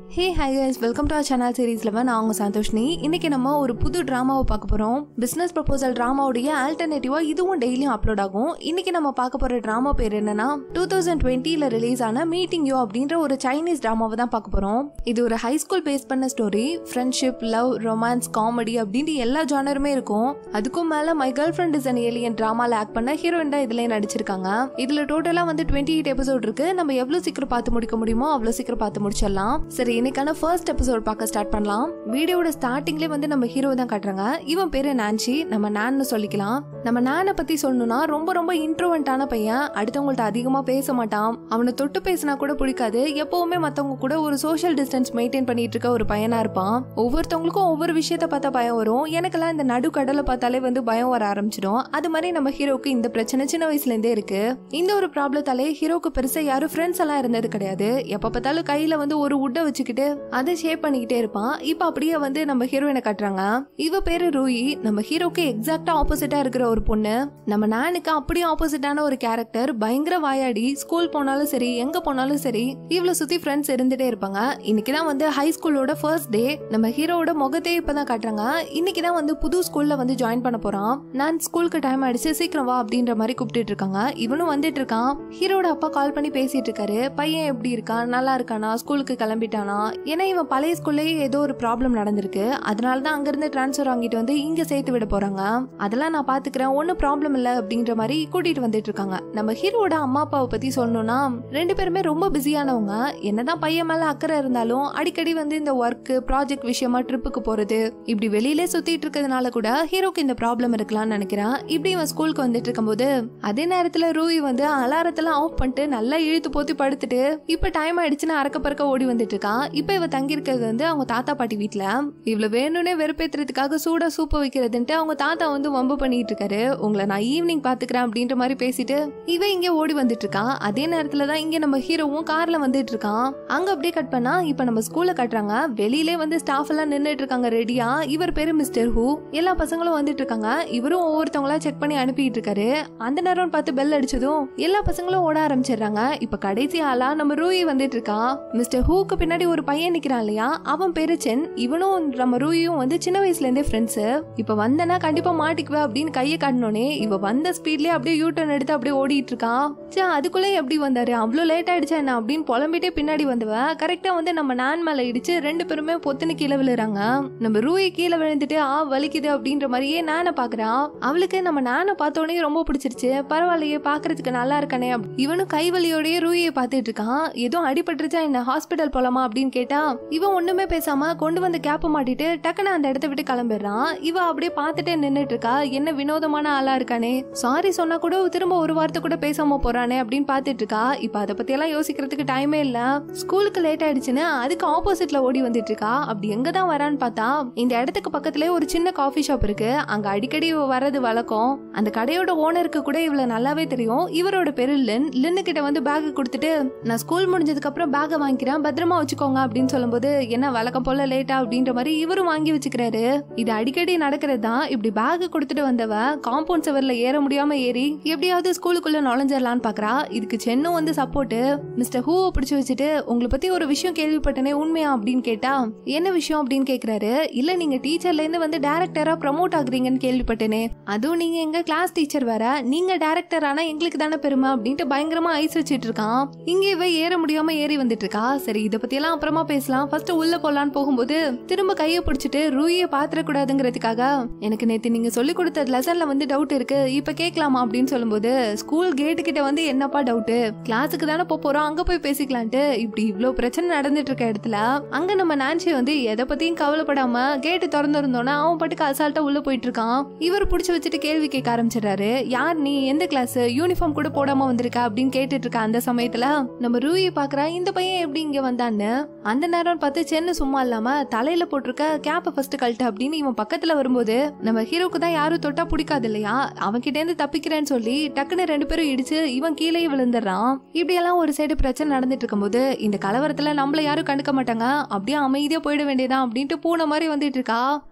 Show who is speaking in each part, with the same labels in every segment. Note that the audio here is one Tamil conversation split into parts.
Speaker 1: hey hi guys welcome to our channel சீரீஸ்ல நான் உங்க சந்தோஷ்னி இன்னைக்கு நம்ம ஒரு புது டிராமாவை பார்க்க போறோம் பிசினஸ் ப்ரொபோசல் டிராமாவுடைய ஆல்டர்னேட்டிவா இதுவும் டெய்லியும் அப்லோட் ஆகும் இன்னைக்கு நம்ம பார்க்க போற டிராமா பேர் என்னன்னா டூ தௌசண்ட் டுவெண்ட்டில ரிலீஸ் ஆன மீட்டிங் யூ அப்படின்ற ஒரு சைனீஸ் டிராமாவை தான் பார்க்க போறோம் இது ஒரு ஹை ஸ்கூல் பேஸ் பண்ண story friendship love romance comedy அப்படின்ட்டு எல்லா ஜானருமே இருக்கும் அதுக்கும் மேல my girlfriend is an alien டிராமால ஆக்ட் பண்ண ஹீரோயின் தான் இதுல நடிச்சிருக்காங்க இதுல டோட்டலா வந்து டுவெண்ட்டி எயிட் எபிசோட் இருக்கு நம்ம எவ்வளவு சீக்கிரம் பார்த்து முடிக்க முடியுமோ அவ்வளவு சீக்கிரம் பார்த்து முடிச்சிடலாம் சரி இன்னைக்கான ஃபர்ஸ்ட் எபிசோட் பார்க்க ஸ்டார்ட் பண்ணலாம் வீடியோட ஸ்டார்டிங்லேயே வந்து நம்ம ஹீரோ தான் காட்டுறாங்க இவன் பேரு நான்சி நம்ம நான்னு சொல்லிக்கலாம் நம்ம நானை பத்தி சொல்லணும்னா ரொம்ப ரொம்ப இன்ட்ரோவென்ட்டான பையன் அடுத்தவங்கள்ட்ட அதிகமா பேச மாட்டான் அவனை தொட்டு பேசினா கூட பிடிக்காது எப்பவுமே மத்தவங்க கூட ஒரு சோஷியல் டிஸ்டன்ஸ் மெயின்டைன் பண்ணிட்டு இருக்க ஒரு பையனா இருப்பான் ஒவ்வொருத்தவங்களுக்கும் ஒவ்வொரு விஷயத்த பார்த்தா பயம் வரும் எனக்கெல்லாம் இந்த நடு கடலை பார்த்தாலே வந்து பயம் வர ஆரம்பிச்சிடும் அது மாதிரி நம்ம ஹீரோக்கு இந்த பிரச்சனை சின்ன வயசுல இருந்தே இருக்கு இந்த ஒரு ப்ராப்ளத்தாலே ஹீரோக்கு பெருசா யாரும் ஃப்ரெண்ட்ஸ் எல்லாம் இருந்தது கிடையாது எப்ப பார்த்தாலும் கையில வந்து ஒரு உட்டை வச்சுக்கிட்டு அதை ஷேப் பண்ணிக்கிட்டே இருப்பான் இப்ப அப்படியே வந்து நம்ம ஹீரோயினை காட்டுறாங்க இவ பேரு ரூயி நம்ம ஹீரோக்கு எக்ஸாக்டா ஆப்போசிட்டா இருக்கிற ஒரு பொண்ணு நம்ம நானுக்கு அப்படியே ஆப்போசிட்டான ஒரு கேரக்டர் பயங்கர வாயாடி ஸ்கூல் போனாலும் சரி எங்க போனாலும் சரி இவ்வளவு சுத்தி ஃப்ரெண்ட்ஸ் இருந்துட்டே இருப்பாங்க இன்னைக்கு தான் வந்து ஹை ஸ்கூலோட ஃபர்ஸ்ட் டே நம்ம ஹீரோவோட முகத்தையே இப்பதான் காட்டுறாங்க இன்னைக்கு தான் வந்து புது ஸ்கூல்ல வந்து ஜாயின் பண்ண போறான் நான் ஸ்கூலுக்கு டைம் ஆயிடுச்சு சீக்கிரம் வா அப்படின்ற மாதிரி கூப்பிட்டுட்டு இருக்காங்க இவனும் வந்துட்டு இருக்கான் ஹீரோட அப்பா கால் பண்ணி பேசிட்டு இருக்காரு பையன் எப்படி இருக்கான் நல்லா இருக்கானா ஸ்கூலுக்கு கிளம்பிட்டானா ஏன்னா இவன் பழைய ஸ்கூல்லயே ஏதோ ஒரு ப்ராப்ளம் நடந்திருக்கு அதனால தான் அங்கிருந்து டிரான்ஸ்ஃபர் வாங்கிட்டு வந்து இங்க சேர்த்து விட போறாங்க அதெல்லாம் நான் பாத்துக்கிறேன் ஒன்னும் ப்ராப்ளம் இல்ல அப்படின்ற மாதிரி கூட்டிட்டு வந்துட்டு இருக்காங்க நம்ம ஹீரோட அம்மா அப்பாவை பத்தி சொல்லணும்னா ரெண்டு பேருமே ரொம்ப பிஸியானவங்க என்னதான் பையன் மேல அக்கறை இருந்தாலும் அடிக்கடி வந்து இந்த ஒர்க் ப்ராஜெக்ட் விஷயமா ட்ரிப்புக்கு போறது இப்படி வெளியிலே சுத்திட்டு இருக்கிறதுனால கூட ஹீரோக்கு இந்த ப்ராப்ளம் இருக்கலாம்னு நினைக்கிறேன் இப்படி இவன் ஸ்கூலுக்கு வந்துட்டு இருக்கும்போது அதே நேரத்துல ரூவி வந்து அலாரத்தெல்லாம் ஆஃப் பண்ணிட்டு நல்லா இழுத்து போத்தி படுத்துட்டு இப்ப டைம் ஆயிடுச்சுன்னு அறக்க பறக்க ஓடி வந்துட்டு இருக்கான் இப்ப இவ தங்கி இருக்கிறது வந்து அவங்க தாத்தா பாட்டி வீட்ல இவ்வளவு வேணும்னே வெறுப்பேத்துறதுக்காக சூடா சூப்ப வைக்கிறதுன்ட்டு அவங்க தாத்தா வந்து வம்பு பண்ணிட்டு இருக்காரு உங்களை நான் ஈவினிங் பாத்துக்கிறேன் அப்படின்ற மாதிரி பேசிட்டு இவ இங்க ஓடி வந்துட்டு இருக்கான் அதே நேரத்துல தான் இங்க நம்ம ஹீரோவும் கார்ல வந்துட்டு இருக்கான் அங்க அப்படியே கட் பண்ணா இப்ப நம்ம ஸ்கூல்ல கட்டுறாங்க வெளியிலே வந்து ஸ்டாஃப் எல்லாம் நின்னுட்டு இருக்காங்க ரெடியா இவர் பேரு மிஸ்டர் ஹூ எல்லா பசங்களும் வந்துட்டு இருக்காங்க இவரும் ஒவ்வொருத்தவங்களா செக் பண்ணி அனுப்பிட்டு இருக்காரு அந்த நேரம் பார்த்து பெல் அடிச்சதும் எல்லா பசங்களும் ஓட ஆரம்பிச்சிடுறாங்க இப்ப கடைசி ஆளா நம்ம ரூயி வந்துட்டு இருக்கான் மிஸ்டர் ஹூக்கு பின்னாடி ஒரு பையன் நிக்கிறான் இல்லையா அவன் பேரு சென் இவனும் நம்ம ரூயும் வந்து சின்ன வயசுல இருந்தே ஃப்ரெண்ட்ஸ் இப்ப வந்தனா கண்டிப்பா மாட்டிக்குவ அப்படின்னு கையை காட்டினோனே இவ வந்த ஸ்பீட்லயே அப்படியே யூ டர்ன் எடுத்து அப்படியே ஓடிட்டு இருக்கான் சே அதுக்குள்ளே எப்படி வந்தாரு அவ்வளோ லேட் ஆயிடுச்சா என்ன அப்படின்னு புலம்பிட்டே பின்னாடி வந்தவ கரெக்டா வந்து நம்ம நான் மேல இடிச்சு ரெண்டு பேருமே பொத்துன்னு கீழே விழுறாங்க நம்ம ரூயி கீழே விழுந்துட்டு ஆ வலிக்குது அப்படின்ற மாதிரியே நானை பாக்குறா அவளுக்கு நம்ம நானை பார்த்தோன்னே ரொம்ப பிடிச்சிருச்சு பரவாயில்லையே பாக்குறதுக்கு நல்லா இருக்கானே அப்படி- இவனும் கை வலியோடய ரூயை பார்த்துட்டு இருக்கான் ஏதோ அடிபட்டுருச்சா என்ன ஹாஸ்பிட்டல் போலாமா அப்படின்னு கேட்டா இவன் ஒண்ணுமே பேசாம கொண்டு வந்து கேப்ப மாட்டிட்டு டக்குன்னு அந்த இடத்த விட்டு கிளம்பிடுறான் இவ அப்படியே பார்த்துட்டே நின்னுட்டு இருக்கா என்ன வினோதமான ஆளா இருக்கானே சாரி சொன்னா கூட திரும்ப ஒரு வார்த்தை கூட பேசாம போறானே அப்படின்னு பார்த்துட்டு இருக்கா இப்ப அதை பத்தி எல்லாம் யோசிக்கிறதுக்கு டைமே இல்ல ஸ்கூலுக்கு லேட் ஆயிடுச்சுன்னு அதுக்கு ஆப்போசிட்ல ஓடி வந்துட்டு இருக்கா அப்படி எங்க தான் வரான்னு பார்த்தா இந்த இடத்துக்கு பக்கத்துலயே ஒரு சின்ன காஃபி ஷாப் இருக்கு அங்க அடிக்கடி இவ வர்றது வழக்கம் அந்த கடையோட ஓனருக்கு கூட இவ்வளவு நல்லாவே தெரியும் இவரோட பேரு லின் லின்னு கிட்ட வந்து பேக் கொடுத்துட்டு நான் ஸ்கூல் முடிஞ்சதுக்கு அப்புறம் பேக்கை வாங்கிக்கிறேன் பத்திரமா வச்சுக்கோங்க அப்படின்னு சொல்லும்போது என்ன வழக்கம் போல லேட்டா அப்படின்ற மாதிரி இவரும் வாங்கி வச்சுக்கிறாரு இது அடிக்கடி நடக்கிறது தான் இப்படி பேக் கொடுத்துட்டு வந்தவ காம்பவுண்ட் செவர்ல ஏற முடியாம ஏறி எப்படியாவது ஸ்கூலுக்குள்ள நுழைஞ்சிடலான்னு பாக்குறா இதுக்கு சென்னும் வந்து சப்போர்ட் மிஸ்டர் ஹூவை பிடிச்சு வச்சுட்டு உங்களை பத்தி ஒரு விஷயம் கேள்விப்பட்டனே உண்மையா அப்படின்னு கேட்டா என்ன விஷயம் அப்படின்னு கேக்குறாரு இல்ல நீங்க டீச்சர்ல இருந்து வந்து டைரக்டரா ப்ரமோட் ஆகுறீங்கன்னு கேள்விப்பட்டேனே அதுவும் நீங்க எங்க கிளாஸ் டீச்சர் வேற நீங்க டைரக்டர் ஆனா எங்களுக்கு தானே பெருமை அப்படின்ட்டு பயங்கரமா ஐஸ் வச்சிட்டு இருக்கான் இங்க இவ ஏற முடியாம ஏறி வந்துட்டு இருக்கா சரி இத பத்தி எல்லாம் அப்புறமா பேசலாம் ஃபர்ஸ்ட் உள்ள போலான்னு போகும்போது திரும்ப கையை பிடிச்சிட்டு ரூயை பாத்திர கூடாதுங்கிறதுக்காக எனக்கு நேத்து நீங்க சொல்லி கொடுத்த லெசன்ல வந்து டவுட் இருக்கு இப்ப கேட்கலாமா அப்படின்னு சொல்லும்போது ஸ்கூல் கேட்டு கிட்ட வந்து என்னப்பா டவுட் கிளாஸுக்கு தானே போப் போறோம் அங்க போய் பேசிக்கலான்ட்டு இப்படி இவ்ளோ பிரச்சனை நடந்துட்டு இருக்க இடத்துல அங்க நம்ம நான்சி வந்து எதை பத்தியும் கவலைப்படாம கேட்டு திறந்து இருந்தோன்னா அவன் பாட்டுக்கு அசால்ட்டா உள்ள போயிட்டு இருக்கான் இவர் புடிச்சு வச்சுட்டு கேள்வி கேட்க ஆரம்பிச்சிடுறாரு யார் நீ எந்த கிளாஸ் யூனிஃபார்ம் கூட போடாம வந்திருக்க அப்படின்னு கேட்டுட்டு இருக்க அந்த சமயத்துல நம்ம ரூயை பாக்குறா இந்த பையன் எப்படி இங்க வந்தான்னு அந்த நேரம் பார்த்து சென்னு சும்மா இல்லாம தலையில போட்டிருக்க கேப்பை ஃபர்ஸ்ட் கழட்டு அப்படின்னு இவன் பக்கத்துல வரும்போது நம்ம ஹீரோக்கு தான் யாரும் தொட்டா பிடிக்காது இல்லையா அவன் கிட்ட இருந்து தப்பிக்கிறேன்னு சொல்லி டக்குன்னு ரெண்டு பேரும் இடிச்சு இவன் கீழே விழுந்துடுறான் இப்படியெல்லாம் ஒரு சைடு பிரச்சனை நடந்துட்டு இருக்கும்போது இந்த கலவரத்துல நம்மள யாரும் கண்டுக்க மாட்டாங்க அப்படியே அமைதியா போயிட வேண்டியதான் அப்படின்ட்டு பூனை மாதிரி வந்துட்டு இருக்கா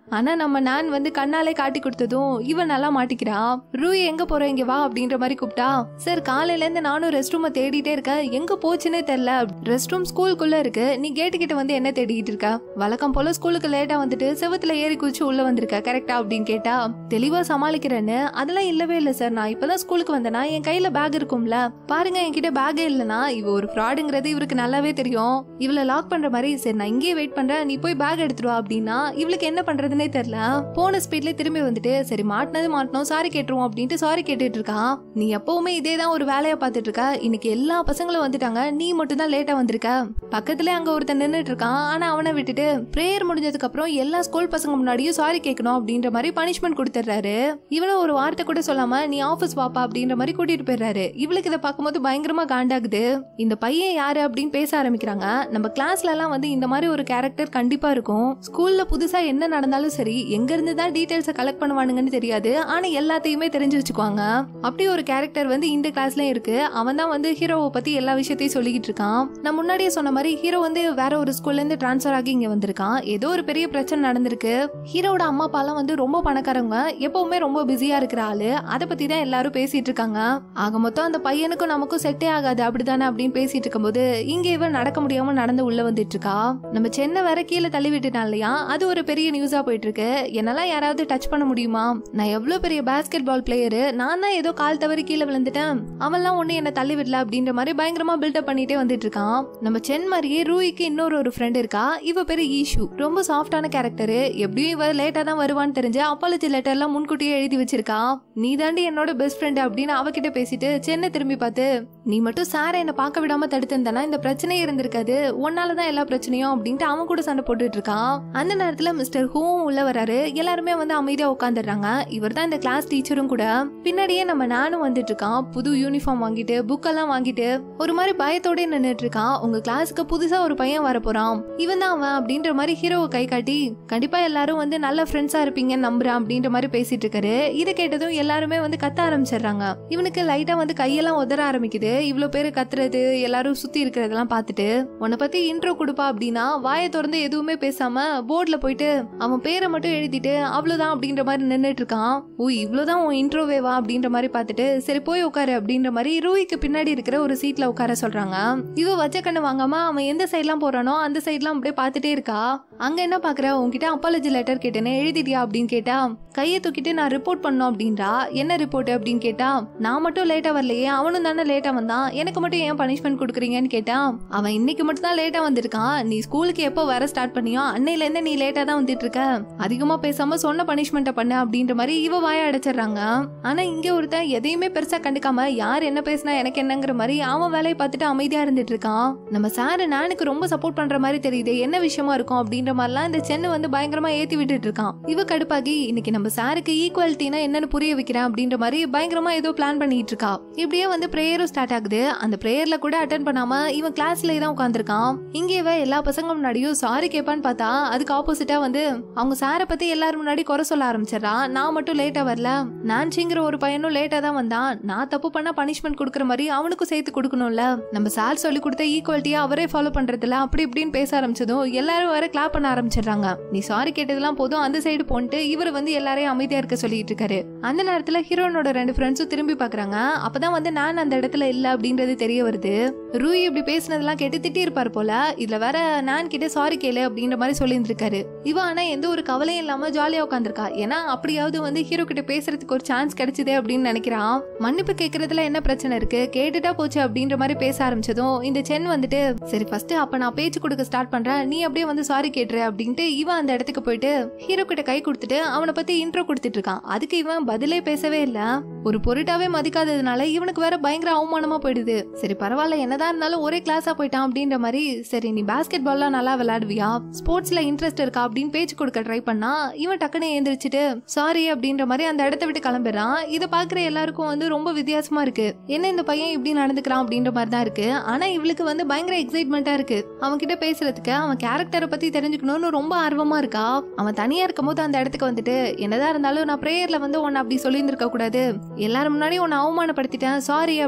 Speaker 1: ஆனா நம்ம நான் வந்து கண்ணாலே காட்டி கொடுத்ததும் இவன் நல்லா மாட்டிக்கிறா ரூய் எங்க போற இங்க வா அப்படின்ற மாதிரி கூப்பிட்டா சார் காலையில இருந்து நானும் ரெஸ்ட் ரூமை தேடிட்டே இருக்கேன் எங்க போச்சுன்னே தெரியல ரெஸ்ட் ரூம் ஸ்கூலுக்குள்ள இருக்கு நீ கேட்டு கிட்ட வந்து என்ன தேடிட்டு இருக்க வழக்கம் போல ஸ்கூலுக்கு லேட்டா வந்துட்டு செவத்துல ஏறி குதிச்சு உள்ள வந்திருக்க கரெக்டா அப்படின்னு கேட்டா தெளிவா சமாளிக்கிறேன்னு அதெல்லாம் இல்லவே இல்ல சார் நான் இப்பதான் ஸ்கூலுக்கு வந்தேனா என் கையில பேக் இருக்கும்ல பாருங்க என்கிட்ட பேக்கே இல்லனா இவ ஒரு ஃப்ராடுங்கிறது இவருக்கு நல்லாவே தெரியும் இவளை லாக் பண்ற மாதிரி சரி நான் இங்கேயே வெயிட் பண்றேன் நீ போய் பேக் எடுத்துட்டு வா அப்படின்னா இவளுக்கு என்ன பண்றதுனே தெரியல போன ஸ்பீட்ல திரும்பி வந்துட்டு சரி மாட்டினது மாட்டணும் சாரி கேட்டுருவோம் அப்படின்ட்டு சாரி கேட்டுட்டு இருக்கான் நீ எப்பவுமே இதே தான் ஒரு வேலையை பார்த்துட்டு இருக்க இன்னைக்கு எல்லா பசங்களும் வந்துட்டாங்க நீ மட்டும் தான் லேட்டா வந்திருக்க பக்கத்துல அங்க ஒருத்தன் நின்னுட்டு இருக்கான் ஆனா அவனை விட்டுட்டு பிரேயர் முடிஞ்சதுக்கு அப்புறம் எல்லா ஸ்கூல் பசங்க முன்னாடியும் சாரி கேட்கணும் அப்படின்ற மாதிரி பனிஷ்மெண்ட் கொடுத்துட்றாரு இவனும் ஒரு வார்த்தை கூட சொல்லாம நீ ஆபீஸ் வாப்பா அப்படின்ற மாதிரி கூட்டிட்டு போயிடுறாரு இவளுக்கு இதை பார்க்கும்போது பயங்கரமா காண்டாகுது இந்த பையன் யாரு அப்படின்னு பேச ஆரம்பிக்கிறாங்க நம்ம கிளாஸ்ல எல்லாம் வந்து இந்த மாதிரி ஒரு கேரக்டர் கண்டிப்பா இருக்கும் ஸ்கூல்ல புதுசா என்ன நடந்தாலும் சரி எங்க இருந்து தான் டீடைல்ஸை கலெக்ட் பண்ணுவானுங்கன்னு தெரியாது ஆனா எல்லாத்தையுமே தெரிஞ்சு வச்சுக்குவாங்க அப்படி ஒரு கேரக்டர் வந்து இந்த கிளாஸ்லயும் இருக்கு அவன் தான் வந்து ஹீரோவை பத்தி எல்லா விஷயத்தையும் சொல்லிக்கிட்டு இருக்கான் நான் முன்னாடியே சொன்ன மாதிரி ஹீரோ வந்து வேற ஒரு ஸ்கூல்ல இருந்து டிரான்ஸ்ஃபர் ஆகி இங்க வந்திருக்கான் ஏதோ ஒரு பெரிய பிரச்சனை நடந்திருக்கு ஹீரோட அம்மா அப்பாலாம் வந்து ரொம்ப பணக்காரங்க எப்பவுமே ரொம்ப பிஸியா இருக்கிற ஆளு அதை பத்தி தான் எல்லாரும் பேசிட்டு இருக்காங்க ஆக மொத்தம் அந்த பையனுக்கும் நமக்கும் செட்டே ஆகாது அப்படிதானே அப்படின்னு பேசிட்டு இருக்கும்போது இங்க இவன் நடக்க முடியாம நடந்து உள்ள வந்துட்டு இருக்கா நம்ம சென்னை வேற கீழே தள்ளி விட்டுட்டான் இல்லையா அது ஒரு பெரிய நியூஸா போயிட்டு இருக்கு என்னெல்லாம் யாராவது டச் பண்ண முடியுமா நான் எவ்வளவு பெரிய பாஸ்கெட் பால் பிளேயரு நான் தான் ஏதோ கால் தவறி கீழே விழுந்துட்டேன் அவன்லாம் ஒண்ணு என்ன தள்ளி விடல அப்படின்ற மாதிரி பயங்கரமா பில்டப் பண்ணிட்டே வந்துட்டு இருக்கான் நம்ம சென் மாதிரியே ரூய்க்கு இன்னொரு ஒரு ஃப்ரெண்ட் இருக்கா இவ பேரு ஈஷு ரொம்ப சாஃப்டான கேரக்டர் எப்படியும் இவ லேட்டா தான் வருவான்னு தெரிஞ்சு அப்பாலஜி லெட்டர்லாம் முன்கூட்டியே எழுதி வச்சிருக்கா நீ தாண்டி என்னோட பெஸ்ட் ஃப்ரெண்ட் அப்படின்னு அவகிட்ட பேசிட்டு சென்னை திரும்பி பார்த்து நீ மட்டும் சாரை என்ன பார்க்க விடாம தடுத்திருந்தானா இந்த பிரச்சனையே இருந்திருக்காது உன்னாலதான் எல்லா பிரச்சனையும் அப்படின்ட்டு அவன் கூட சண்டை போட்டுட்டு இருக்கான் அந்த நேரத்துல மிஸ்டர் ஹூவும் உள்ள வராரு எல்லாருமே வந்து அமைதியா உட்காந்துடுறாங்க இவர் தான் இந்த கிளாஸ் டீச்சரும் கூட பின்னாடியே நம்ம நானும் வந்துட்டு இருக்கான் புது யூனிஃபார்ம் வாங்கிட்டு புக்கெல்லாம் வாங்கிட்டு ஒரு மாதிரி பயத்தோட நின்னுட்டு இருக்கான் உங்க கிளாஸுக்கு புதுசா ஒரு பையன் வர போறான் இவன் தான் அவன் அப்படின்ற மாதிரி ஹீரோவை கை காட்டி கண்டிப்பா எல்லாரும் வந்து நல்ல ஃப்ரெண்ட்ஸா இருப்பீங்கன்னு நம்புறேன் அப்படின்ற மாதிரி பேசிட்டு இருக்காரு இதை கேட்டதும் எல்லாருமே வந்து கத்த ஆரம்பிச்சிடுறாங்க இவனுக்கு லைட்டா வந்து கையெல்லாம் உதற ஆரம்பிக்குது இவ்வளவு பேரு கத்துறது எல்லாரும் சுத்தி இருக்கிறதெல்லாம் பார்த்துட்டு உன்னை பத்தி இன்ட்ரோ கொடுப்பா அப்படின்னா வாயை திறந்து எதுவுமே பேசாம போர்ட்ல போயிட்டு அவன் பேரை மட்டும் எழுதிட்டு அவ்வளவுதான் அப்படின்ற மாதிரி நின்னுட்டு இருக்கான் ஓ இவ்வளவுதான் உன் இன்ட்ரோவேவா அப்படின்ற மாதிரி பார்த்துட்டு சரி போய் உட்காரு அப்படின்ற மாதிரி ரூய்க்கு பின்னாடி இருக்கிற ஒரு சீட்ல உட்கார சொல்றாங்க இவ வச்ச கண்ணு வாங்காம அவன் எந்த சைட்லாம் போறானோ அந்த சைட்லாம் அப்படியே பார்த்துட்டே இருக்கா அங்க என்ன பாக்குற உன்கிட்ட அப்பாலஜி லெட்டர் கேட்டேனே எழுதிட்டியா அப்படின்னு கேட்டா கையை தூக்கிட்டு நான் ரிப்போர்ட் பண்ணோம் அப்படின்றா என்ன ரிப்போர்ட் அப்படின்னு கேட்டா நான் மட்டும் லேட்டா வரலையே அவனும் தானே லேட்டா வந்தான் எனக்கு மட்டும் ஏன் பனிஷ்மெண்ட் கொடுக்குறீங்கன்னு கேட்டா அவன் இன்னைக்கு மட்டும் தான் லேட்டா வந்திருக்கான் நீ ஸ்கூலுக்கு எப்போ வர ஸ்டார்ட் பண்ணியோ அன்னையில இருந்து நீ லேட்டா தான் வந்துட்டு இருக்க அதிகமா பேசாம சொன்ன பனிஷ்மெண்ட்டை பண்ணு அப்படின்ற மாதிரி இவ வாய அடைச்சிடுறாங்க ஆனா இங்க ஒருத்தன் எதையுமே பெருசா கண்டுக்காம யார் என்ன பேசினா எனக்கு என்னங்கிற மாதிரி அவன் வேலையை பார்த்துட்டு அமைதியா இருந்துட்டு இருக்கான் நம்ம சாரு நானுக்கு ரொம்ப சப்போர்ட் பண்ற மாதிரி தெரியுது என்ன விஷயமா இருக்கும் அப்படின்ற மாதிரிலாம் இந்த சென்னு வந்து பயங்கரமா ஏத்தி விட்டுட்டு இருக்கான் இவ கடுப்பாகி இன்னைக்கு நம்ம சாருக்கு ஈக்குவாலிட்டினா என்னன்னு புரிய வைக்கிறேன் அப்படின்ற மாதிரி பயங்கரமா ஏதோ பிளான் பண்ணிட்டு இருக்கா இப்படியே வந்து பிரேயரும் ஸ்டார்ட் ஆகுது அந்த பிரேயர்ல கூட அட்டன் பண்ணாம இவன் கிளாஸ்ல தான் உட்காந்துருக்கான் இங்க இவ எல்லா பசங்க முன்னாடியும் சாரி கேட்பான்னு பார்த்தா அதுக்கு ஆப்போசிட்டா வந்து அவங்க சாரை பத்தி எல்லாரும் முன்னாடி குறை சொல்ல ஆரம்பிச்சிடறா நான் மட்டும் லேட்டா வரல நான்சிங்கிற ஒரு பையனும் லேட்டா தான் வந்தான் நான் தப்பு பண்ணா பனிஷ்மெண்ட் கொடுக்குற மாதிரி அவனுக்கும் சேர்த்து கொடுக்கணும்ல நம்ம சார் சொல்லி கொடுத்த ஈக்குவாலிட்டியா அவரே ஃபாலோ பண்றதுல அப்படி இப்படின்னு பேச ஆரம்பிச்சதும் எல்லாரும் வர கிளாப் பண்ண ஆரம்பிச்சிடுறாங்க நீ சாரி கேட்டதெல்லாம் போதும் அந்த சைடு போன்ட்டு இவர் வந்து எல்லாரையும் அமைதியா இருக்க சொல்லிட்டு இருக்காரு அந்த நேரத்துல ஹீரோனோட ரெண்டு ஃப்ரெண்ட்ஸும் திரும்பி பாக்குறாங்க அப்பதான் வந்து நான் அந்த இடத்துல இல்ல அப்படின்றது தெரிய வருது ரூய் இப்படி பேசினதெல்லாம் கேட்டு திட்டி இருப்பார் போல இதுல வேற நான் கிட்ட சாரி கேளு அப்படின்ற மாதிரி சொல்லியிருந்திருக்காரு இவ ஆனா எந்த ஒரு கவலையும் இல்லாம ஜாலியா உட்காந்துருக்கா ஏன்னா அப்படியாவது வந்து ஹீரோ கிட்ட பேசுறதுக்கு ஒரு சான்ஸ் கிடைச்சதே அப்படின்னு நினைக்கிறான் மன்னிப்பு கேட்கறதுல என்ன பிரச்சனை இருக்கு கேட்டுட்டா போச்சு அப்படின்ற மாதிரி பேச ஆரம்பிச்சதும் இந்த சென் வந்துட்டு சரி ஃபர்ஸ்ட் அப்ப நான் பேச்சு கொடுக்க ஸ்டார்ட் பண்றேன் நீ அப்படியே வந்து சாரி கேட்டுரு அப்படின்ட்டு இவன் அந்த இடத்துக்கு போயிட்டு ஹீரோ கிட்ட கை கொடுத்துட்டு அவனை பத்தி இன்ட்ரோ கொடுத்துட்டு இருக்கான் அதுக்கு இவன் பதிலே பேசவே இல்ல ஒரு பொருட்டாவே மதிக்காததுனால இவனுக்கு வேற பயங்கர அவமானமா போயிடுது சரி பரவாயில்ல என்னதான் இருந்தாலும் ஒரே கிளாஸா போயிட்டான் அப்படின்ற மாதிரி சரி நீ பாஸ்கெட் பால்லாம் நல்லா விளையாடுவியா ஸ்போர்ட்ஸ்ல இன்ட்ரெஸ்ட் இருக்கா அப்படின்னு பேச்சு கொடுக்க ட்ரை பண்ணா இவன் டக்குன்னு எழுந்திரிச்சிட்டு சாரி அப்படின்ற மாதிரி அந்த இடத்த விட்டு கிளம்பிடுறான் இதை பாக்குற எல்லாருக்கும் வந்து ரொம்ப வித்தியாசமா இருக்கு என்ன இந்த பையன் இப்படி நடந்துக்கிறான் அப்படின்ற மாதிரி தான் இருக்கு ஆனா இவளுக்கு வந்து பயங்கர எக்ஸைட்மெண்டா இருக்கு அவன் கிட்ட பேசுறதுக்கு அவன் கேரக்டரை பத்தி தெரிஞ்சுக்கணும்னு ரொம்ப ஆர்வமா இருக்கா அவன் தனியா இருக்கும்போது அந்த இடத்துக்கு வந்துட்டு என்னதான் இருந்தாலும் நான் பிரேயர்ல வந்து உன்னை அப்படி சொல்லியிருந்திருக்க கூடாது எல்லாரும் முன்னாடி உன்னை அவமானப்படுத்திட்டேன் சாரி அப்படின்னா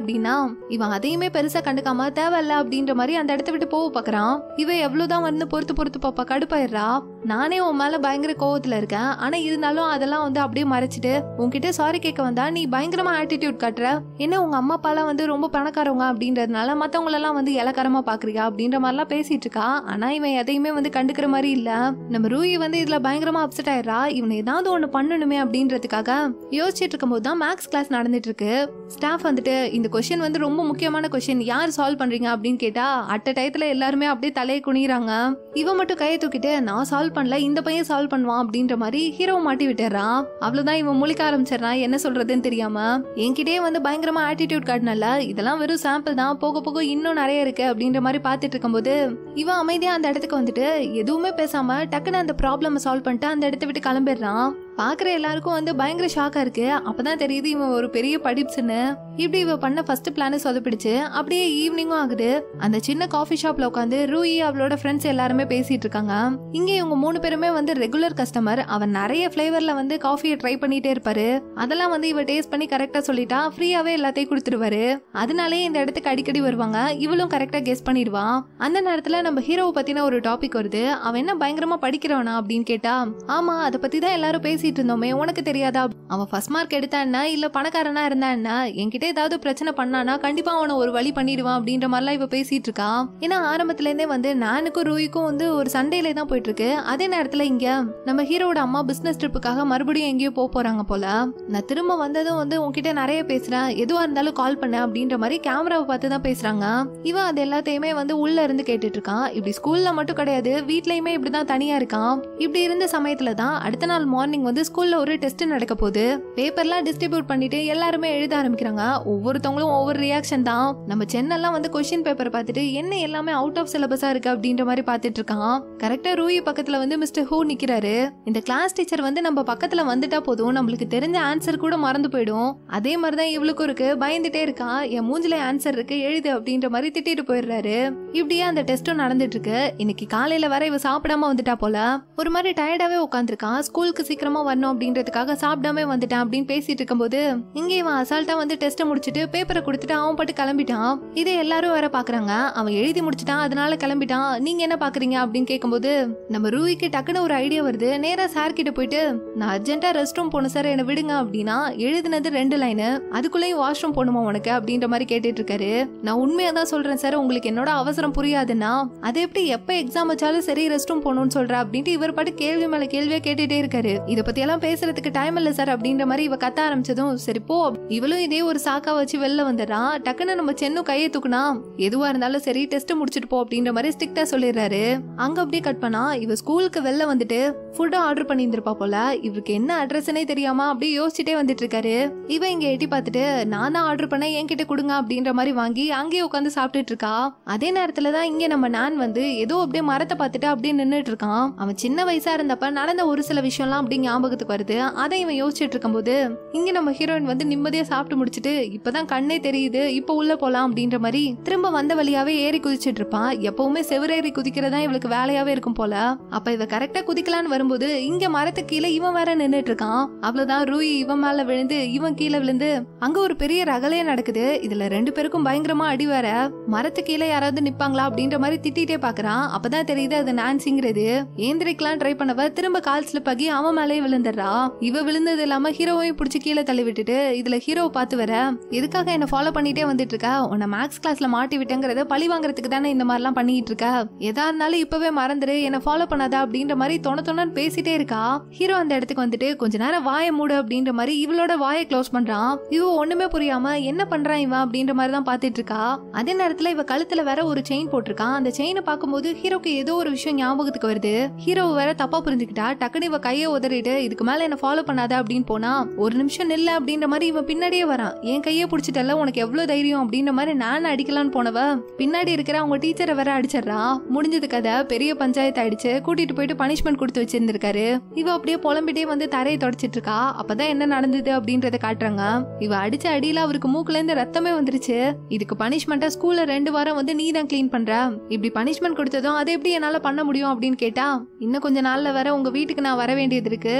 Speaker 1: இவன் அதையுமே பெருசா கண்டுக்காம தேவையில்ல அப்படின்ற மாதிரி அந்த இடத்த விட்டு போக பாக்குறான் இவ எவ்வளவுதான் வந்து பொறுத்து பொறுத்து பாப்பா கடுப்பாயிடுறா நானே உன் மேல பயங்கர கோவத்துல இருக்கேன் ஆனா இருந்தாலும் அதெல்லாம் வந்து அப்படியே மறைச்சிட்டு உன்கிட்ட சாரி கேட்க வந்தா நீ பயங்கரமா ஆட்டிடியூட் காட்டுற என்ன உங்க அம்மா அப்பாலாம் வந்து ரொம்ப பணக்காரவங்க அப்படின்றதுனால மத்தவங்களெல்லாம் வந்து இலக்காரமா பாக்குறியா அப்படின்ற மாதிரிலாம் பேசிட்டு இருக்கா ஆனா இவன் எதையுமே வந்து கண்டுக்கிற மாதிரி இல்ல நம்ம ரூயி வந்து இதுல பயங்கரமா அப்செட் ஆயிடுறா இவனை ஏதாவது ஒண்ணு பண்ணணுமே அப்படின்றதுக்காக யோசிச்சுட்டு இருக்கும்போது தான் மேக்ஸ் கிளாஸ் நடந்துட்டு இருக்கு ஸ்டாஃப் வந்துட்டு இந்த கொஸ்டின் வந்து ரொம்ப முக்கியமான கொஸ்டின் யார் சால்வ் பண்றீங்க அப்படின்னு கேட்டா அட்ட டயத்துல எல்லாருமே அப்படியே தலையை குனிறாங்க இவன் மட்டும் கையை தூக்கிட்டு நான் சால்வ் பண்ணல இந்த பையன் சால்வ் பண்ணுவான் அப்படின்ற மாதிரி ஹீரோ மாட்டி விட்டுறான் அவ்வளவுதான் இவன் முழிக்க ஆரம்பிச்சிடறான் என்ன சொல்றதுன்னு தெரியாம என்கிட்டயே வந்து பயங்கரமா ஆட்டிடியூட் காட்டினல இதெல்லாம் வெறும் சாம்பிள் தான் போக போக இன்னும் நிறைய இருக்கு அப்படின்ற மாதிரி பார்த்துட்டு இருக்கும்போது இவன் அமைதியா அந்த இடத்துக்கு வந்துட்டு எதுவுமே பேசாம டக்குன்னு அந்த ப்ராப்ளம் சால்வ் பண்ணிட்டு அந்த இடத்த விட்டு கிளம்பிடுறான் பாக்குற எல்லாருக்கும் வந்து பயங்கர ஷாக்கா இருக்கு அப்பதான் தெரியுது இவன் ஒரு பெரிய படிப்ஸ்னு இப்படி இவ பண்ண ஃபர்ஸ்ட் பிளான சொதப்பிடுச்சு அப்படியே ஈவினிங்கும் ஆகுது அந்த சின்ன காஃபி ஷாப்ல உட்காந்து ரூயி அவளோட ஃப்ரெண்ட்ஸ் எல்லாருமே பேசிட்டு இருக்காங்க இங்க இவங்க மூணு பேருமே வந்து ரெகுலர் கஸ்டமர் அவன் நிறைய ஃபிளேவர்ல வந்து காஃபியை ட்ரை பண்ணிட்டே இருப்பாரு அதெல்லாம் வந்து இவ டேஸ்ட் பண்ணி கரெக்டா சொல்லிட்டா ஃப்ரீயாவே எல்லாத்தையும் கொடுத்துருவாரு அதனாலே இந்த இடத்துக்கு அடிக்கடி வருவாங்க இவளும் கரெக்டா கெஸ் பண்ணிடுவான் அந்த நேரத்துல நம்ம ஹீரோவை பத்தின ஒரு டாபிக் வருது அவன் என்ன பயங்கரமா படிக்கிறவனா அப்படின்னு கேட்டா ஆமா அதை பத்தி தான் எல்லாரும் பேசிட்டு இருந்தோமே உனக்கு தெரியாதா அவன் ஃபர்ஸ்ட் மார்க் எடுத்தா என்ன இல்ல பணக்காரனா இருந்தா என்ன என்கிட்ட ஏதாவது பிரச்சனை பண்ணானா கண்டிப்பா அவனை ஒரு வழி பண்ணிடுவான் அப்படின்ற மாதிரிலாம் இவ பேசிட்டு இருக்கா ஏன்னா ஆரம்பத்துல இருந்தே வந்து நானுக்கும் ரூய்க்கும் வந்து ஒரு சண்டையிலே தான் போயிட்டு இருக்கு அதே நேரத்துல இங்க நம்ம ஹீரோட அம்மா பிசினஸ் ட்ரிப்புக்காக மறுபடியும் எங்கேயோ போக போறாங்க போல நான் திரும்ப வந்ததும் வந்து உன்கிட்ட நிறைய பேசுறேன் எதுவா இருந்தாலும் கால் பண்ண அப்படின்ற மாதிரி கேமராவை பார்த்து தான் பேசுறாங்க இவன் அது எல்லாத்தையுமே வந்து உள்ள இருந்து கேட்டுட்டு இருக்கான் இப்படி ஸ்கூல்ல மட்டும் கிடையாது வீட்லயுமே இப்படிதான் தனியா இருக்கான் இப்படி இருந்த சமயத்துல தான் அடுத்த நாள் மார்னிங் வந்து ஸ்கூல்ல ஒரு டெஸ்ட் நடக்க போகுது பேப்பர்லாம் டிஸ்ட்ரிபியூட் பண்ணிட்டு எல்லாருமே எழுத ஆரம்பிக்கிறாங்க ஒவ்வொருத்தவங்களும் ஒவ்வொரு ரியாக்ஷன் தான் நம்ம சென்னெல்லாம் வந்து கொஸ்டின் பேப்பர் பார்த்துட்டு என்ன எல்லாமே அவுட் ஆஃப் சிலபஸா இருக்கு அப்படின்ற மாதிரி பார்த்துட்டு இருக்கான் கரெக்டா ரூயி பக்கத்துல வந்து மிஸ்டர் ஹூ நிக்கிறாரு இந்த கிளாஸ் டீச்சர் வந்து நம்ம பக்கத்துல வந்துட்டா போதும் நம்மளுக்கு தெரிஞ்ச ஆன்சர் கூட மறந்து போயிடும் அதே மாதிரிதான் இவளுக்கும் இருக்கு பயந்துட்டே இருக்கா என் மூஞ்சில ஆன்சர் இருக்கு எழுது அப்படின்ற மாதிரி திட்டிட்டு போயிடுறாரு இப்படியே அந்த டெஸ்டும் நடந்துட்டு இருக்கு இன்னைக்கு காலையில வர இவ சாப்பிடாம வந்துட்டா போல ஒரு மாதிரி டயர்டாவே உட்காந்துருக்கான் ஸ்கூலுக்கு சீக்கிரமா வரணும் அப்படின்றதுக்காக சாப்பிடாம வந்துட்டான் அப்படின்னு பேசிட்டு இருக்கும்போது இங்க இவன் அசால்ட்டா வந்து டெஸ்ட்டை முடிச்சுட்டு பேப்பரை கொடுத்துட்டு அவன் பாட்டு கிளம்பிட்டான் இதை எல்லாரும் வேற பாக்குறாங்க அவன் எழுதி முடிச்சிட்டான் அதனால கிளம்பிட்டான் நீங்க என்ன பாக்குறீங்க அப்படின்னு கேட்கும்போது நம்ம ரூவிக்கு டக்குன்னு ஒரு ஐடியா வருது நேரா சார் கிட்ட போயிட்டு நான் அர்ஜென்ட்டா ரெஸ்ட் ரூம் போகணும் சார் என்ன விடுங்க அப்படின்னா எழுதுனது ரெண்டு லைனு அதுக்குள்ளேயும் வாஷ்ரூம் போகணுமா உனக்கு அப்படின்ற மாதிரி கேட்டுட்டு இருக்காரு நான் உண்மையா தான் சொல்றேன் சார் உங்களுக்கு என்னோட அவசரம் புரியாதுன்னா அது எப்படி எப்ப எக்ஸாம் வச்சாலும் சரி ரெஸ்ட் ரூம் போகணும்னு சொல்ற அப்படின்ட்டு இவர் பாட்டு கேள்வி மேல கேள்வியா கேட்டுட்டே இருக்காரு இத பத்தி எல்லாம் பேசுறதுக்கு டைம் இல்ல சார் அப்படின்ற மாதிரி இவ கத்த ஆரம்பிச்சதும் சரி போ இவளும் இதே ஒரு சாக்கா வச்சு வெளில வந்துடுறான் டக்குன்னு நம்ம சென்னும் கையை தூக்குனா எதுவா இருந்தாலும் சரி டெஸ்ட் முடிச்சிட்டு போ அப்படின்ற மாதிரி ஸ்ட்ரிக்டா சொல்லிடுறாரு அங்க அப்படியே கட் பண்ணா இவ ஸ்கூலுக்கு வெளில வந்துட்டு ஃபுட்டும் ஆர்டர் பண்ணியிருந்திருப்பா போல இவருக்கு என்ன அட்ரஸ்னே தெரியாம அப்படியே யோசிச்சுட்டே வந்துட்டு இருக்காரு இவ இங்க எட்டி பார்த்துட்டு நான் தான் ஆர்டர் பண்ண என்கிட்ட கொடுங்க அப்படின்ற மாதிரி வாங்கி அங்கேயே உட்காந்து சாப்பிட்டுட்டு இருக்கா அதே நேரத்துல தான் இங்க நம்ம நான் வந்து ஏதோ அப்படியே மரத்தை பார்த்துட்டு அப்படியே நின்னுட்டு இருக்கான் அவன் சின்ன வயசா இருந்தப்ப நடந்த ஒரு சில விஷயம்லாம் அப்படி ஞாபகத்துக்கு வருது அதை இவன் யோசிச்சுட்டு இருக்கும்போது இங்க நம்ம ஹீரோயின் வந்து நிம்மதியா சாப்பிட்டு முடிச்சிட்டு இப்பதான் கண்ணே தெரியுது இப்போ உள்ள போலாம் அப்படின்ற மாதிரி திரும்ப வந்த வழியாவே ஏறி குதிச்சிட்டு இருப்பான் எப்பவுமே செவரேறி குதிக்கிறதா இவளுக்கு வேலையாவே இருக்கும் போல அப்ப இவ கரெக்டா குதிக்கலான்னு வரும்போது இங்க மரத்துக்கு கீழே இவன் வேற நின்னுட்டு இருக்கான் அவ்வளவுதான் ரூயி இவன் மேல விழுந்து இவன் கீழே விழுந்து அங்க ஒரு பெரிய ரகலையே நடக்குது இதுல ரெண்டு பேருக்கும் பயங்கரமா அடி வேற மரத்து கீழே யாராவது நிப்பாங்களா அப்படின்ற மாதிரி திட்டிட்டே பாக்குறான் அப்பதான் தெரியுது அது நான்சிங்கிறது ஏந்திரிக்கலாம் ட்ரை பண்ணவ திரும்ப கால் ஸ்லிப் ஆகி அவன் மேலே விழுந்துடுறா இவ விழுந்தது இல்லாம ஹீரோவையும் பிடிச்சி கீழே தள்ளி விட்டுட்டு இதுல ஹீரோவை பார்த்து வர எதுக்காக என்ன ஃபாலோ பண்ணிட்டே வந்துட்டு இருக்க உன்னை மேக்ஸ் கிளாஸ்ல மாட்டி விட்டேங்கிறத பழி வாங்குறதுக்கு தானே இந்த மாதிரிலாம் பண்ணிட்டு இருக்க எதா இருந்தாலும் இப்பவே மறந்துரு என்ன ஃபாலோ பண்ணாத அப்படின்ற மாதிரி தொண தொணன்னு பேசிட்டே இருக்கா ஹீரோ அந்த இடத்துக்கு வந்துட்டு கொஞ்ச நேரம் வாயை மூடு அப்படின்ற மாதிரி இவளோட வாயை க்ளோஸ் பண்றான் இவ ஒண்ணுமே புரியாம என்ன பண்றான் இவன் அப்படின்ற மாதிரி தான் பாத்துட்டு இருக்கா அதே நேரத்துல இவ கழுத்துல வேற ஒரு செயின் போட்டிருக்கான் அந்த செயினை பார்க்கும்போது ஹீரோக்கு ஏதோ ஒரு விஷயம் ஞாபகத்துக்கு வருது ஹீரோ வேற தப்பா புரிஞ்சுக்கிட்டா டக்குனு இவ கையை உதறிட்டு இதுக்கு மேல என்ன ஃபாலோ பண்ணாத அப்படின்னு போனா ஒரு நிமிஷம் நில்ல அப்படின்ற மாதிரி இவன் பின்னாடியே வரான் என் கையை பிடிச்சிட்டல உனக்கு எவ்வளவு தைரியம் அப்படின்ற மாதிரி நான் அடிக்கலான்னு போனவ பின்னாடி இருக்கிற அவங்க டீச்சரை வேற அடிச்சிடுறா முடிஞ்சது கதை பெரிய பஞ்சாயத்து ஆயிடுச்சு கூட்டிட்டு போயிட்டு பனிஷ்மெண்ட் கொடுத்து வச்சிருந்திருக்காரு இவ அப்படியே புலம்பிட்டே வந்து தரையை தொடச்சிட்டு இருக்கா அப்பதான் என்ன நடந்தது அப்படின்றத காட்டுறாங்க இவ அடிச்ச அடியில அவருக்கு மூக்குல இருந்து ரத்தமே வந்துருச்சு இதுக்கு பனிஷ்மெண்டா ஸ்கூல்ல ரெண்டு வாரம் வந்து நீ தான் க்ளீன் பண்ற இப்படி பனிஷ்மெண்ட் கொடுத்ததும் அதை எப்படி என்னால பண்ண முடியும் அப்படின்னு கேட்டா இன்னும் கொஞ்ச நாள்ல வர உங்க வீட்டுக்கு நான் வர வேண்டியது இருக்கு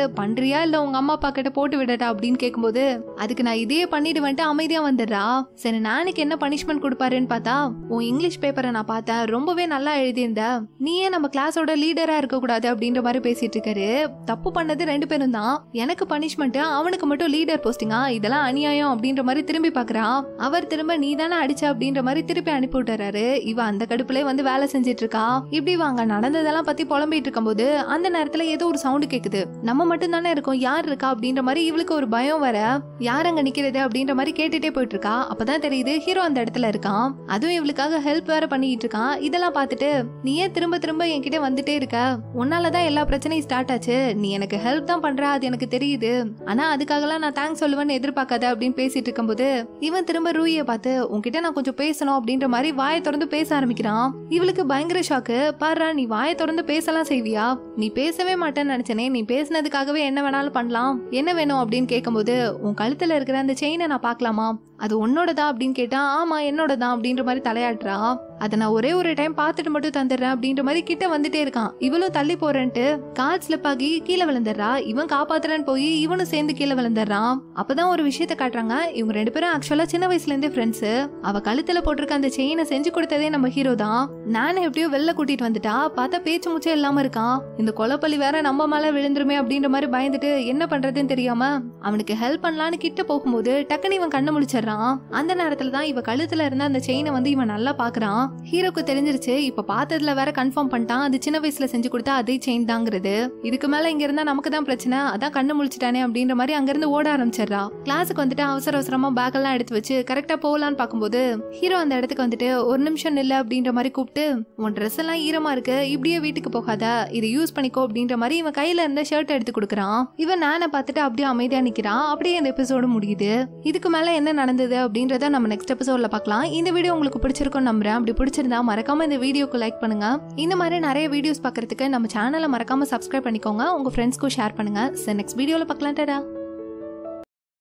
Speaker 1: பண்றியா இல்ல உங்க அம்மா அப்பா கிட்ட போட்டு விடட்டா அப்படின்னு கேட்கும்போது அதுக்கு நான் இதையே பண்ணிடுவேன்ட்டு அமைதியா வந்துடுறா சரி நானுக்கு என்ன பனிஷ்மெண்ட் கொடுப்பாருன்னு பார்த்தா உன் இங்கிலீஷ் பேப்பரை நான் பார்த்தேன் ரொம்பவே நல்லா எழுதியிருந்த நீயே நம்ம கிளாஸோட லீடரா இருக்க கூடாது அப்படின்ற மாதிரி பேசிட்டு இருக்காரு தப்பு பண்ணது ரெண்டு பேரும் தான் எனக்கு பனிஷ்மெண்ட் அவனுக்கு மட்டும் லீடர் போஸ்டிங்கா இதெல்லாம் அநியாயம் அப்படின்ற மாதிரி திரும்பி பாக்குறா அவர் திரும்ப நீ தானே அடிச்ச அப்படின்ற மாதிரி திருப்பி அனுப்பி விட்டுறாரு இவ அந்த கடுப்புலயே வந்து வேலை செஞ்சிட்டு இருக்கா இப்படி வாங்க நடந்ததெல்லாம் பத்தி புலம்பிட்டு இருக்கும்போது அந்த நேரத்துல ஏதோ ஒரு சவுண்ட் கேக்குது நம்ம மட்டும் தானே இருக்கோம் யார் இருக்கா அப்படின்ற மாதிரி இவளுக்கு ஒரு பயம் வர யார் அங்க நிக்கிறது அப்படின்ற மாதிரி கேட்டுட்டே போயிட்டு இருக்கா அப்பதான் தெரியுது ஹீரோ அந்த இடத்துல இருக்கான் அதுவும் இவளுக்காக ஹெல்ப் வேற பண்ணிட்டு இருக்கான் இதெல்லாம் பார்த்துட்டு நீ ஏன் திரும்ப திரும்ப என்கிட்ட வந்துட்டே இருக்க உன்னாலதான் எல்லா பிரச்சனையும் ஸ்டார்ட் ஆச்சு நீ எனக்கு ஹெல்ப் தான் பண்ற அது எனக்கு தெரியுது ஆனா அதுக்காகலாம் நான் தேங்க்ஸ் சொல்லுவேன்னு எதிர்பார்க்காத அப்படின்னு பேசிட்டு இருக்கும்போது இவன் திரும்ப ரூயை பார்த்து உன்கிட்ட நான் கொஞ்சம் பேசணும் அப்படின்ற மாதிரி வாயை திறந்து பேச ஆரம்பிக்கிறான் இவளுக்கு பயங்கர ஷாக்கு பாரு நீ வாயை திறந்து பேசலாம் செய்வியா நீ பேசவே மாட்டேன்னு நினைச்சனே நீ பேசினதுக்காகவே என்ன வேணாலும் பண்ணலாம் என்ன வேணும் அப்படின்னு கேட்கும்போது உன் கழுத்துல இருக்கிற அந்த செயினை நான் பார்க்கலாமா அது உன்னோடதா அப்படின்னு கேட்டா ஆமா என்னோடதான் அப்படின்ற மாதிரி தலையாட்டுறா அதை நான் ஒரே ஒரு டைம் பார்த்துட்டு மட்டும் தந்துடுறேன் அப்படின்ற மாதிரி கிட்ட வந்துட்டே இருக்கான் இவளும் தள்ளி போறேன்ட்டு கால் ஸ்லிப் ஆகி கீழே விழுந்துடுறா இவன் காப்பாத்துறேன்னு போய் இவனும் சேர்ந்து கீழே விழுந்துடுறான் அப்பதான் ஒரு விஷயத்த காட்டுறாங்க இவங்க ரெண்டு பேரும் ஆக்சுவலா சின்ன வயசுல இருந்தே ஃப்ரெண்ட்ஸ் அவ கழுத்துல போட்டிருக்க அந்த செயினை செஞ்சு கொடுத்ததே நம்ம ஹீரோ தான் நானே எப்படியோ வெளில கூட்டிட்டு வந்துட்டா பார்த்தா பேச்சு மூச்சே இல்லாம இருக்கான் இந்த கொலப்பள்ளி வேற நம்ம மேல விழுந்துருமே அப்படின்ற மாதிரி பயந்துட்டு என்ன பண்றதுன்னு தெரியாம அவனுக்கு ஹெல்ப் பண்ணலான்னு கிட்ட போகும்போது டக்குன்னு இவன் கண்ணு முழிச்சிடுறான் அந்த நேரத்துல தான் இவ கழுத்துல இருந்த அந்த செயினை வந்து இவன் நல்லா பாக்குறான் ஹீரோக்கு தெரிஞ்சிருச்சு இப்ப பார்த்ததுல வேற கன்ஃபார்ம் பண்ணிட்டான் அது சின்ன வயசுல செஞ்சு கொடுத்தா அதே செயின் தாங்கிறது இதுக்கு மேல இங்க இருந்தா நமக்கு தான் பிரச்சனை அதான் கண்ணு முழிச்சிட்டானே அப்படின்ற மாதிரி அங்கிருந்து ஓட ஆரம்பிச்சிடுறா கிளாஸுக்கு வந்துட்டு அவசர அவசரமா பேக் எல்லாம் எடுத்து வச்சு கரெக்டா போகலான்னு பார்க்கும்போது ஹீரோ அந்த இடத்துக்கு வந்துட்டு ஒரு நிமிஷம் நில்ல அப்படின்ற மாதிரி கூப்பிட்டு உன் ட்ரெஸ் எல்லாம் ஈரமா இருக்கு இப்படியே வீட்டுக்கு போகாத இதை யூஸ் பண்ணிக்கோ அப்படின்ற மாதிரி இவன் கையில இருந்த ஷர்ட் எடுத்து கொடுக்குறான் இவன் நானை பார்த்துட்டு அப்படியே அமைதியா நிக்கிறான் அப்படியே இந்த எபிசோடு முடியுது இதுக்கு மேல என்ன நடந்தது அப்படின்றத நம்ம நெக்ஸ்ட் எபிசோட்ல பார்க்கலாம் இந்த வீடியோ உங்களுக்கு பிடிச்சிருக்கும் நம்புறேன் அப்படி பிடிச்சிருந்தா மறக்காம இந்த வீடியோக்கு லைக் பண்ணுங்க இந்த மாதிரி நிறைய வீடியோஸ் பார்க்கறதுக்கு நம்ம சேனலை மறக்காம சப்ஸ்கிரைப் பண்ணிக்கோங்க உங்க ஃப்ரெண்ட்ஸ்க்கும் ஷேர் பண்ணுங்க நெக்ஸ்ட் வீடியோல பார்க்கலாம் டாடா